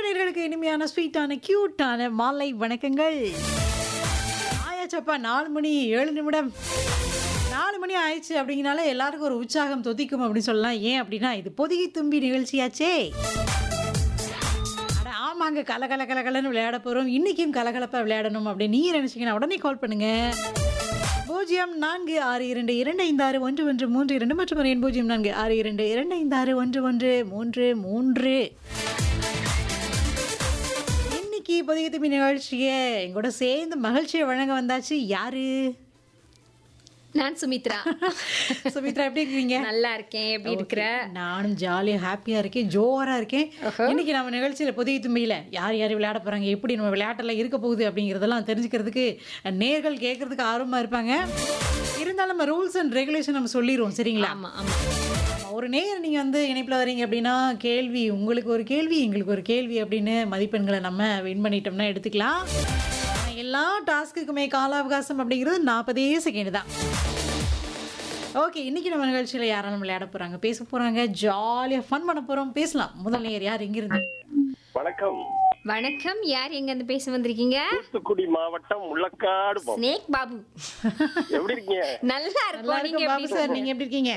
நேயர்களுக்கு இனிமையான ஸ்வீட்டான கியூட்டான மாலை வணக்கங்கள் ஆயாச்சப்பா நாலு மணி ஏழு நிமிடம் நாலு மணி ஆயிடுச்சு அப்படிங்கனால எல்லாருக்கும் ஒரு உற்சாகம் தொதிக்கும் அப்படின்னு சொல்லலாம் ஏன் அப்படின்னா இது பொதிகை தும்பி நிகழ்ச்சியாச்சே அட ஆமாங்க கல கல கல கலன்னு விளையாட போகிறோம் இன்றைக்கும் கலகலப்பாக விளையாடணும் அப்படின்னு நீங்கள் நினச்சிங்கன்னா உடனே கால் பண்ணுங்க பூஜ்ஜியம் நான்கு ஆறு இரண்டு இரண்டு ஐந்து ஆறு ஒன்று ஒன்று மூன்று இரண்டு மற்றும் ஒரு எண் பூஜ்ஜியம் நான்கு ஆறு இரண்டு இரண்டு ஐந்து ஆறு ஒன்று ஒன்று மூன்று மூன்று இன்னைக்கு புதிய திரும்பி நிகழ்ச்சியை எங்கூட சேர்ந்து மகிழ்ச்சியை வழங்க வந்தாச்சு யாரு நான் சுமித்ரா சுமித்ரா எப்படி இருக்கீங்க நல்லா இருக்கேன் எப்படி இருக்கிற நானும் ஜாலியாக ஹாப்பியாக இருக்கேன் ஜோரா இருக்கேன் இன்னைக்கு நம்ம நிகழ்ச்சியில் புதிய தும்பியில் யார் யார் விளையாட போகிறாங்க எப்படி நம்ம விளையாட்டெல்லாம் இருக்க போகுது அப்படிங்கிறதெல்லாம் தெரிஞ்சுக்கிறதுக்கு நேர்கள் கேட்கறதுக்கு ஆர்வமாக இருப்பாங்க இருந்தாலும் நம்ம ரூல்ஸ் அண்ட் ரெகுலேஷன் நம்ம சொல்லிடுவோம் சரிங்களா ஆமா ஆமா ஆமா, ஒரு நேர் நீங்கள் வந்து இணைப்பில் வரீங்க அப்படின்னா கேள்வி உங்களுக்கு ஒரு கேள்வி எங்களுக்கு ஒரு கேள்வி அப்படின்னு மதிப்பெண்களை நம்ம வின் பண்ணிட்டோம்னா எடுத்துக்கலாம் ஆனா, எல்லா டாஸ்க்குக்குமே கால அவகாசம் அப்படிங்கிறது நாற்பதே செகண்ட் தான் ஓகே இன்னைக்கு நம்ம நிகழ்ச்சியில் யாரெல்லாம் விளையாட போகிறாங்க பேச போகிறாங்க ஜாலியாக ஃபன் பண்ண போகிறோம் பேசலாம் முதல் நேர் யார் எங்கிருந்து வணக்கம் வணக்கம் யார் எங்க இருந்து பேச வந்திருக்கீங்க தூத்துக்குடி மாவட்டம் முள்ளக்காடு போ- ஸ்னேக் பாபு எப்படி இருக்கீங்க நல்லா நல்லா இருக்கும் நீங்க இருக்கும் பாபு எப்படி சார் நீங்கள் எப்படி இருக்கீங்க